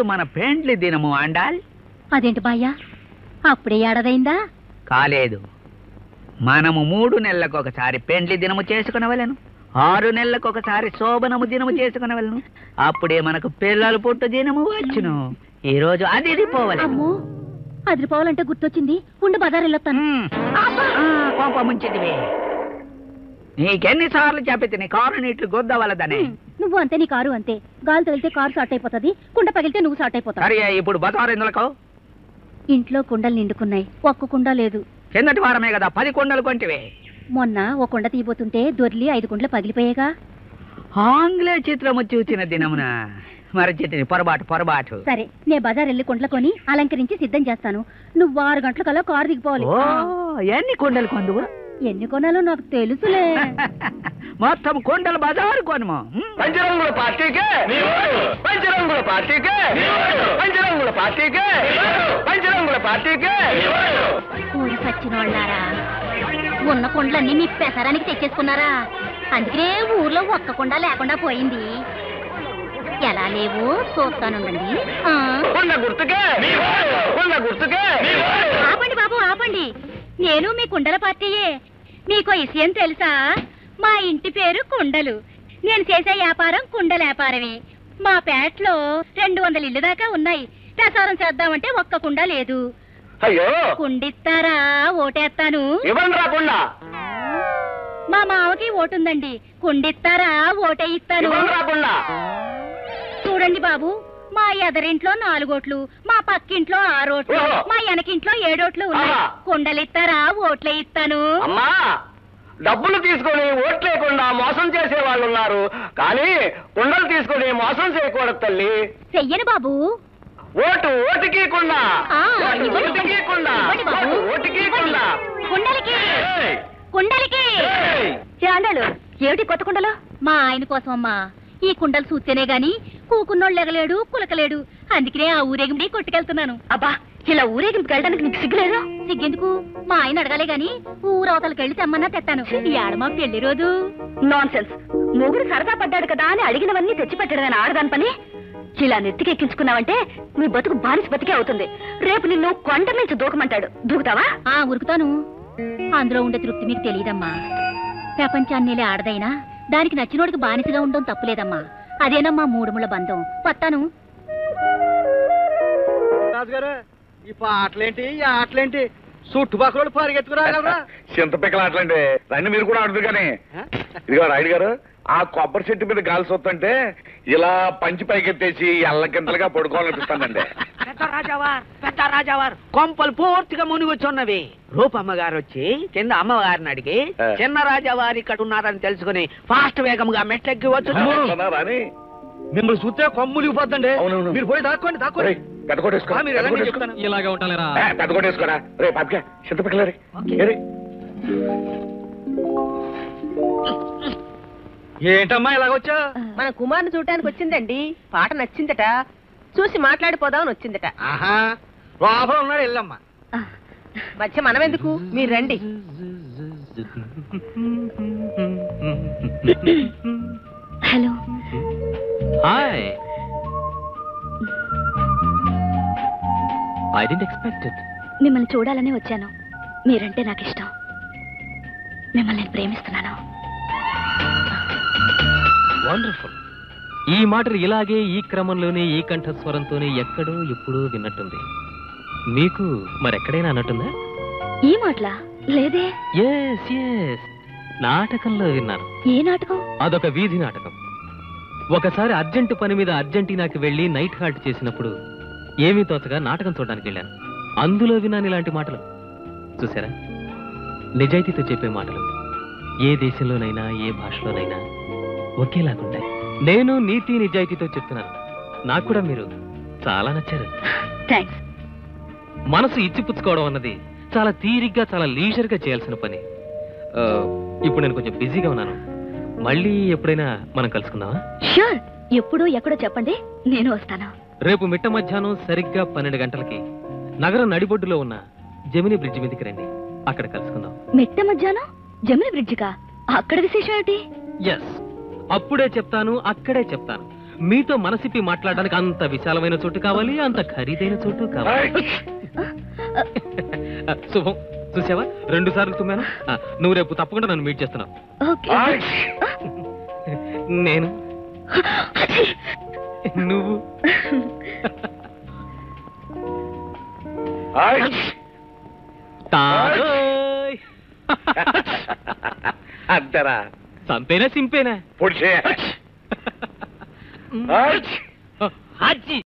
మన పెండ్లి దినము అండాల్ అదేంటి బాయ్యా అప్పుడే ఏడాదైందా కాలేదు మనము మూడు నెలలకు ఒకసారి పెండ్లి దినము చేసుకునవలను ఆరు నెలలకు ఒకసారి శోభనము దినము చేసుకునవలను అప్పుడే మనకు పిల్లలు పుట్టు దినము వచ్చును ఈ రోజు అది ఇది పోవలను అమ్మో అదిరిపోవాలంటే గుర్తొచ్చింది ఉండి బజార్ వెళ్ళొస్తాను ఆ, కోప ముంచిదివే నీకెన్నిసార్లు చెప్పితే కారు నీట్లు గొద్దవలదని నువ్వు అంతే నీ కారు అంతే గాలి తగిలితే కారు షార్ట్ అయిపోతుంది కుండ పగిలితే నువ్వు షార్ట్ అయిపోతావు సరే ఇప్పుడు బజారు ఎందులకు ఇంట్లో కుండలు నిండుకున్నాయి ఒక్క కుండ లేదు కిందటి వారమే కదా పది కొండలు కొంటివే మొన్న ఓ కుండ తీయబోతుంటే దొర్లి ఐదు కుండలు పగిలిపోయేగా ఆంగ్లేయ చిత్రము చూసిన దినమున మరచితిని పొరపాటు పొరపాటు సరే నే బజార్ వెళ్ళి కుండలు కొని అలంకరించి సిద్ధం చేస్తాను నువ్వు ఆరు గంటలకల్లా కారు దిగిపోవాలి ఓ ఎన్ని కొండలు కొందువు ఎన్ని కొనాలో నాకు తెలుసులే మొత్తం కొండలు బజారు కొనుము పంచరంగుల పార్టీకే పంచరంగుల పార్టీకే పంచరంగుల పార్టీకే పంచరంగుల పార్టీకే ఊరి సచ్చినోళ్ళారా ఉన్న కుండలన్నీ మీ పెసరానికి తెచ్చేసుకున్నారా అందుకనే ఊర్లో ఒక్క కుండ లేకుండా పోయింది ఎలా లేవు చూస్తానుండండి ఆ. ఉన్న గుర్తుకే ఉన్న గుర్తుకే ఆపండి బాబు ఆపండి నేను మీ కుండల పార్టీయే మీకు విషయం తెలుసా మా ఇంటి పేరు కుండలు నేను చేసే వ్యాపారం కుండల వ్యాపారమే మా పేటలో రెండు వందల ఇల్లు దాకా ఉన్నాయి ప్రసారం చేద్దామంటే ఒక్క కుండ లేదు అయ్యో కుండిస్తారా ఓటేస్తాను ఇవ్వండి రాకుండా మా మావకి ఓటుందండి కుండిస్తారా ఓటే ఇస్తాను ఇవ్వండి రాకుండా చూడండి బాబు మా ఎదరింట్లో నాలుగోట్లు మా పక్కింట్లో ఆరోట్లు ఓహో. మా వెనకింట్లో ఏడోట్లు ఉన్నాయి ఆహా. కుండలిస్తారా ఓట్లే ఇస్తాను అమ్మా డబ్బులు తీసుకొని ఓట్ లేకుండా మోసం చేసే వాళ్ళు ఉన్నారు కానీ కుండలు తీసుకొని మోసం చేయకూడదు తల్లి చెయ్యను బాబు ఓటు ఓటుకి కుండా ఆ, ఓటు ఇవ్వండి, ఓటుకి ఇవ్వండి. కుండా ఇవ్వండి బాబు. ఓటు ఓటుకి ఇవ్వండి. కుండా కుండలికి ఏయ్! కుండలికి ఏయ్! చాండాలు ఏమిటి కొత్త కుండలు మా ఆయన కోసం అమ్మా ఈ కుండలు చూస్తేనే గాని కూకున్నోళ్ళు ఎగలేడు కులకలేడు అందుకనే ఆ ఊరేగింపు కొట్టుకెళ్తున్నాను అబ్బా ఇలా ఊరేగింపుకి వెళ్ళడానికి నీకు సిగ్గులేదు సిగ్గెందుకు మా ఆయన అడగాలే గాని ఊరవతలకి వెళ్ళి తెమ్మన్నా తెత్తాను ఈ ఆడమా పెళ్లి రోజు నాన్ సెన్స్ మొగుడు సరదా పడ్డాడు కదా అని అడిగినవన్నీ తెచ్చి పెట్టడమని ఆడదాని పని ఇలా నెత్తికెక్కించుకున్నావంటే నీ బతుకు బానిస బతికే అవుతుంది రేపు నిన్ను కొండ నుంచి దూకమంటాడు దూకుతావా ఆ ఉరుకుతాను అందులో ఉండే తృప్తి మీకు తెలియదమ్మా ప్రపంచాన్నేలే ఆడదైనా దానికి నచ్చినోడికి బానిసగా ఉండడం తప్పులేదమ్మా అదేనమ్మా మూడుముళ్ళ బంధం పత్తాను రాజుగారు ఈ పాటలేంటి ఈ ఆటలేంటి చుట్టుపక్కల పరిగెత్తుకురాగలరా చింతపిక్కలు అట్లండి రండి మీరు కూడా ఆడుతుంది కానీ ఇదిగో రాయుడు గారు ఆ కొబ్బరి చెట్టు మీద గాలి సొత్తంటే ఇలా పంచి పైకెత్తేసి ఎల్లకింతలుగా పడుకోవాలనిపిస్తానండి పెద్ద రాజావార్ పెద్ద రాజావార్ కొంపలు పూర్తిగా మునిగొచ్చున్నవి రూపమ్మ గారు వచ్చి కింద అమ్మవారిని అడిగి ఆ. చిన్న రాజావారి ఇక్కడ ఉన్నారని తెలుసుకుని ఫాస్ట్ వేగంగా మెట్లెక్కి వచ్చు అట్లనా రాని మిమ్మల్ని చూస్తే కొమ్ములు ఇవ్వద్దండి అవునవును. మీరు పోయి దాక్కోండి దాక్కోండి ఒరేయ్, పెద్ద కొట్టేసుకో ఆ, మీరు పెద్ద ఎలాంటి కొట్టేసుకో. చెప్తాను ఇలాగే ఉంటాలేరా ఏ, పెద్ద కొట్టేసుకోరా రే పాపకే చింతపిక్కలు రే ఏరి. ఏంటమ్మా ఇలాగొచ్చా మన కుమార్ని చూడటానికి వచ్చిందండి పాట నచ్చిందట చూసి మాట్లాడిపోదామని వచ్చిందట ఆహా లోపల ఉన్నాడు వెళ్ళమ్మా మధ్య మనం ఎందుకు మీరు రండి hello hi I didn't expect it మిమ్మల్ని చూడాలని వచ్చాను మీరంటే నాకు ఇష్టం మిమ్మల్ని నేను ప్రేమిస్తున్నాను వండర్ఫుల్ ఈ మాటలు ఇలాగే ఈ క్రమంలోనే ఈ కంఠస్వరంతోనే ఎక్కడో ఎప్పుడో విన్నట్టుంది మీకు మరెక్కడైనా అన్నట్టుందా ఈ మాటలా లేదే ఎస్ ఎస్ నాటకంలో విన్నాను ఏ నాటకం అదొక వీధి నాటకం ఒకసారి అర్జెంటు పని మీద అర్జెంటీనాకి వెళ్ళి నైట్ హాల్ట్ చేసినప్పుడు ఏమీ తోచగా నాటకం చూడడానికి వెళ్ళాను అందులో విన్నాను ఇలాంటి మాటలు చూసారా నిజాయితీతో చెప్పే మాటలు ఏ దేశంలోనైనా ఏ భాషలోనైనా ఒకేలాగుంటాయి నేను నీతి నిజాయితీతో చెప్తున్నాను నాకు కూడా మీరు చాలా నచ్చారు థ్యాంక్స్ మనసు ఇచ్చిపుచ్చుకోవడం అన్నది చాలా తీరిగ్గా చాలా లీజర్గా చేయాల్సిన పని ఆ, ఇప్పుడు నేను కొంచెం బిజీగా ఉన్నాను మళ్ళీ ఎప్పుడైనా మనం కలుసుకుందామా షూర్ ఎప్పుడు ఎక్కడో చెప్పండి నేను వస్తాను రేపు మిట్ట మధ్యాహ్నం సరిగ్గా పన్నెండు గంటలకి నగరం నడిబొడ్డులో ఉన్న జమిని బ్రిడ్జ్ మీదకి రండి అక్కడ కలుసుకుందాం మిట్ట మధ్యాహ్నం జమిని బ్రిడ్జికా అక్కడ విశేషం ఏమిటి ఎస్ అప్పుడే చెప్తాను అక్కడే చెప్తాను మీతో మనసిప్పి మాట్లాడడానికి అంత విశాలమైన చోటు కావాలి అంత ఖరీదైన చోటు కావాలి ఆ, శుభం చూసావా రెండు సార్లు తుమ్మాను ఆ, నువ్వు రేపు తప్పకుండా నన్ను మీట్ చేస్తున్నావు ఓకే నేను నువ్వు తారోయ్. అంతేరా సంపేనా సింపేనా పొడిచే హాజీ